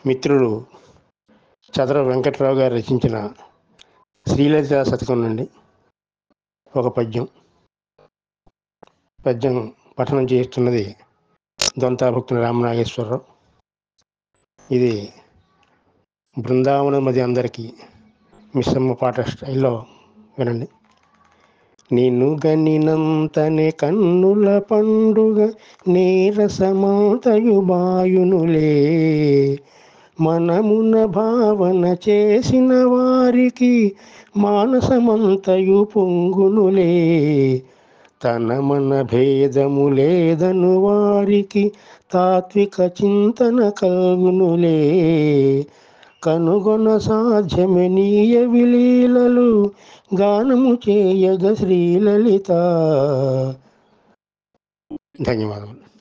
మిత్రుడు చదర వెంకట్రావు గారు రచించిన శ్రీలలిత శతకం నుండి ఒక పద్యం పద్యం పఠనం చేస్తున్నది దొంతాభక్తుని రామనాగేశ్వరరావు ఇది బృందావనం మధ్య అందరికీ మిశ్రమ పాట స్టైల్లో వినండి నిన్ను గనినంతనే కన్నుల పండుగ నీరసమాతయు బాయునులే మనమున భావన చేసిన వారికి మానసమంతయు పొంగునులే తన మన భేదము లేదను వారికి తాత్విక చింతన కలుగునులే కనుగొన సాధ్యమే నీయ విలీలలు గానము చేయగ శ్రీలలిత ధన్యవాదములు